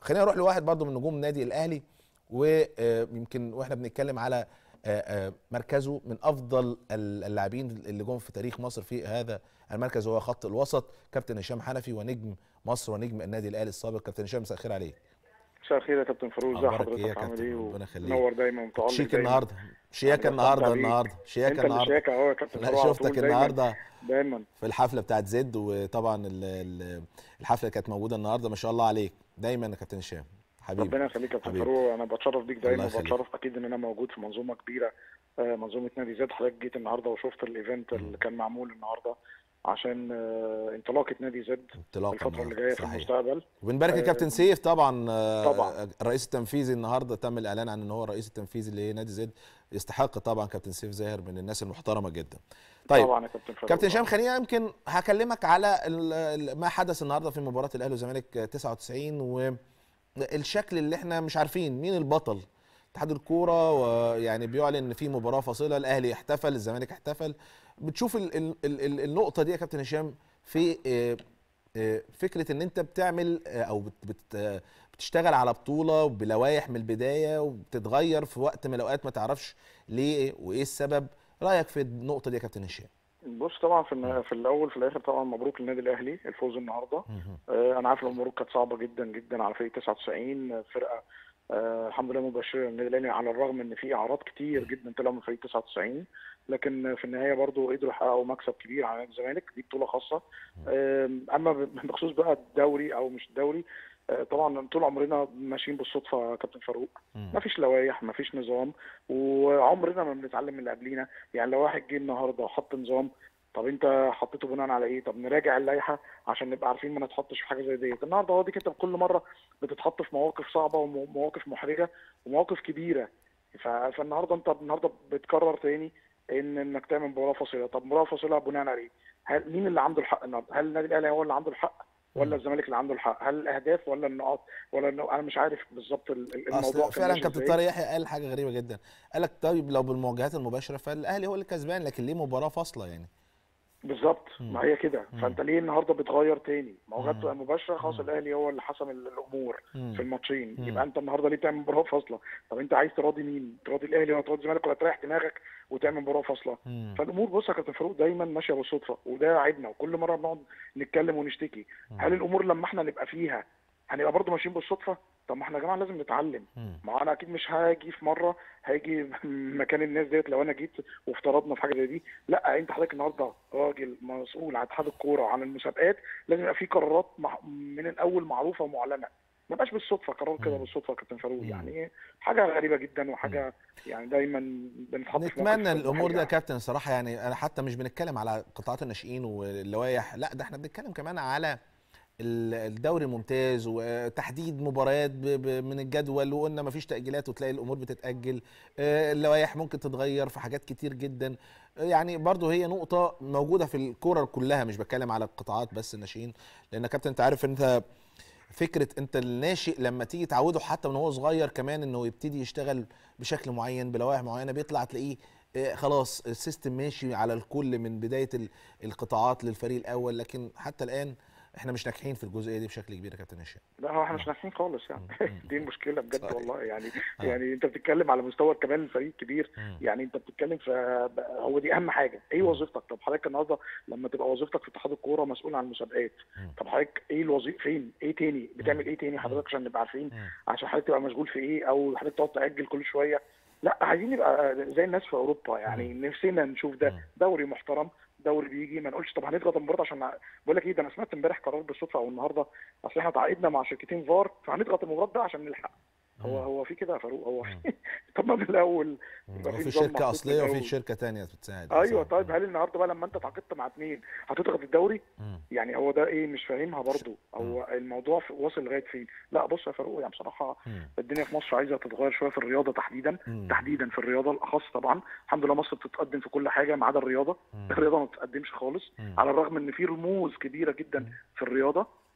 خلينا نروح لواحد برضو من نجوم النادي الاهلي ويمكن واحنا بنتكلم على آه، آه، مركزه من افضل اللاعبين اللي جم في تاريخ مصر في هذا المركز هو خط الوسط كابتن هشام حنفي ونجم مصر ونجم النادي الاهلي السابق كابتن هشام مساء الخير عليك مساء الخير يا كابتن فاروق ازي أخبارك إيه يا حضرتك عامل كابتن؟ ايه ربنا يخليك. منور دايما ومتالق شيك دايما. النهارده شياكه أنا النهارده بستمتع بيك. النهارده شياكه انت اللي النهارده شياكه اهو يا كابتن لا فاروق على شفتك طول دايما النهارده دايما في الحفله بتاعت زد وطبعا ال- ال- الحفله اللي كانت موجوده النهارده ما شاء الله عليك دايما يا كابتن هشام حبيبي ربنا يخليك يا كابتن حبيبي. فاروق انا بتشرف بيك دايما الله يخليك. وبتشرف اكيد ان انا موجود في منظومه كبيره آه، منظومه نادي زد حضرتك جيت النهارده وشفت الايفنت اللي كان معمول النهارده عشان آه، انطلاقه نادي زد انطلاقه الفتره اللي النهاردة، جايه في صحيح. المستقبل وبنبارك آه، لكابتن سيف طبعا آه، طبعا. الرئيس التنفيذي النهارده تم الاعلان عن ان هو الرئيس التنفيذي لنادي زد يستحق طبعا كابتن سيف زاهر من الناس المحترمه جدا طيب طبعا يا كابتن فاروق كابتن هشام خلينا يمكن هكلمك على ال- ال- ما حدث النهارده في مباراه الاهلي والزمالك 99 والشكل اللي احنا مش عارفين مين البطل اتحاد الكوره ويعني بيعلن ان في مباراه فاصله الاهلي احتفل الزمالك احتفل بتشوف ال ال ال ال النقطه دي يا كابتن هشام في آه، آه، فكره ان انت بتعمل آه، او بت بت آه، بتشتغل على بطوله بلوائح من البدايه وبتتغير في وقت من الاوقات ما تعرفش ليه وايه السبب رايك في النقطه دي يا كابتن هشام بص طبعا في النها- في الاول في الاخر طبعا مبروك للنادي الاهلي الفوز النهارده آه، انا عارف ان الامور كانت صعبه جدا جدا على فريق 99 آه، فرقه آه، الحمد لله مبشره للنادي الاهلي على الرغم ان في اعراض كتير جدا طلعوا من فريق 99 لكن في النهايه برضو قدروا يحققوا مكسب كبير على نادي الزمالك دي بطوله خاصه آم، اما ب- بخصوص بقى الدوري او مش الدوري آه، طبعا طول عمرنا ماشيين بالصدفه يا كابتن فاروق ما فيش لوائح ما فيش نظام وعمرنا ما بنتعلم من اللي قبلينا يعني لو واحد جه النهارده وحط نظام طب انت حطيته بناء على ايه؟ طب نراجع اللائحه عشان نبقى عارفين ما نتحطش في حاجه زي ديت، النهارده هو ديك انت كل مره بتتحط في مواقف صعبه ومواقف محرجه ومواقف كبيره ف- فالنهارده انت النهارده بتكرر تاني ان انك تعمل مباراه فاصله، طب مباراه فاصله بناء على ايه؟ هل مين اللي عنده الحق النهارده؟ هل النادي الاهلي هو اللي عنده الحق؟ ولا الزمالك اللي عنده الحق؟ هل الاهداف ولا النقاط؟ ولا النق- انا مش عارف بالظبط ال- ال- الموضوع اصل كان فعلا ماشي كابتن ازاي. طارق يحيى قال حاجه غريبه جدا قال لك طيب لو بالمواجهات المباشره فالاهلي هو اللي كسبان لكن ليه مباراه فاصله يعني بالظبط مم. ما هي كده مم. فانت ليه النهارده بتغير تاني ما هو مم. جت مباشره خلاص مم. الاهلي هو اللي حسم ال- الامور مم. في الماتشين مم. يبقى انت النهارده ليه تعمل مباراه فاصله طب انت عايز تراضي مين تراضي الاهلي ولا تراضي الزمالك ولا تريح دماغك وتعمل مباراه فاصله مم. فالامور بص يا كابتن فاروق دايما ماشيه بالصدفه وده عيبنا وكل مره بنقعد نتكلم ونشتكي هل الامور لما احنا نبقى فيها هنبقى برضه ماشيين بالصدفه طب ما احنا يا جماعه لازم نتعلم مم. ما انا اكيد مش هاجي في مره هاجي مكان الناس ديت لو انا جيت وافترضنا في حاجه زي دي لا انت حضرتك النهارده راجل مسؤول عن اتحاد الكوره وعن المسابقات لازم يبقى في قرارات مع من الاول معروفه ومعلنه ما بقاش بالصدفه قرار كده مم. بالصدفه يا كابتن فاروق مم. يعني حاجه غريبه جدا وحاجه يعني دايما بنتحط في نتمنى موقف الامور دي يا محرجة. كابتن صراحه يعني انا حتى مش بنتكلم على قطاعات الناشئين واللوائح لا ده احنا بنتكلم كمان على ال- الدوري الممتاز وتحديد مباريات ب- ب- من الجدول وقلنا مفيش تأجيلات وتلاقي الأمور بتتأجل آه، اللوائح ممكن تتغير في حاجات كتير جدا آه، يعني برضو هي نقطة موجودة في الكورة كلها مش بتكلم على القطاعات بس الناشئين لأن يا كابتن أنت عارف أنت فكرة أنت الناشئ لما تيجي تعوده حتى من هو صغير كمان إنه يبتدي يشتغل بشكل معين بلوائح معينة بيطلع تلاقيه آه، خلاص السيستم ماشي على الكل من بداية ال- القطاعات للفريق الأول لكن حتى الآن احنا مش ناجحين في الجزئيه دي بشكل كبير يا كابتن هشام لا هو احنا مش ناجحين خالص يعني مم. دي المشكله بجد صحيح. والله يعني آه. يعني انت بتتكلم على مستوى كمان الفريق كبير مم. يعني انت بتتكلم في هو دي اهم حاجه ايه وظيفتك طب حضرتك النهارده لما تبقى وظيفتك في اتحاد الكوره مسؤول عن المسابقات مم. طب حضرتك ايه الوظيفه فين ايه تاني بتعمل ايه تاني حضرتك عشان نبقى عارفين مم. عشان حضرتك تبقى مشغول في ايه او حضرتك تقعد تاجل كل شويه لا عايزين نبقى زي الناس في اوروبا يعني نفسنا نشوف ده مم. دوري محترم دوري بيجي ما نقولش طب هنضغط المباراه عشان بقول لك ايه ده انا سمعت امبارح قرار بالصدفه او النهارده اصل احنا تعاقدنا مع شركتين فار فهنضغط المباراه ده عشان نلحق هو مم. هو في كده يا فاروق هو مم. في طب ما من الاول يبقى وفي نظام شركه محطوط اصليه من وفي الأول. شركه تانية بتساعد ايوه صح. طيب هل النهارده بقى لما انت تعاقدت مع اثنين هتضغط الدوري مم. يعني هو ده ايه مش فاهمها برضو هو الموضوع في- واصل لغايه فين لا بص يا فاروق يعني بصراحه مم. الدنيا في مصر عايزه تتغير شويه في الرياضه تحديدا مم. تحديدا في الرياضه الاخص طبعا الحمد لله مصر بتتقدم في كل حاجه ما عدا الرياضه مم. الرياضه ما بتتقدمش خالص مم. على الرغم ان في رموز كبيره جدا مم. في الرياضه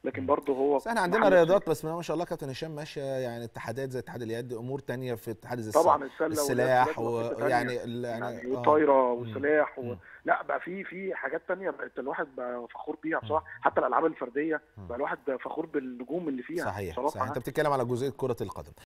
لكن برضه هو بس احنا عندنا محل رياضات بس ما شاء الله كابتن هشام ماشيه يعني اتحادات زي اتحاد اليد امور تانية في اتحاد زي الس- طبعا السله السلاح واليد في حتة ويعني تانية. ال- يعني يعني آه. والطايره مم. والسلاح و... مم. لا بقى في في حاجات تانية بقت الواحد بقى فخور بيها بصراحه حتى الالعاب الفرديه مم. بقى الواحد فخور بالنجوم اللي فيها صحيح بصراحه صحيح انت بتتكلم على جزئيه كره القدم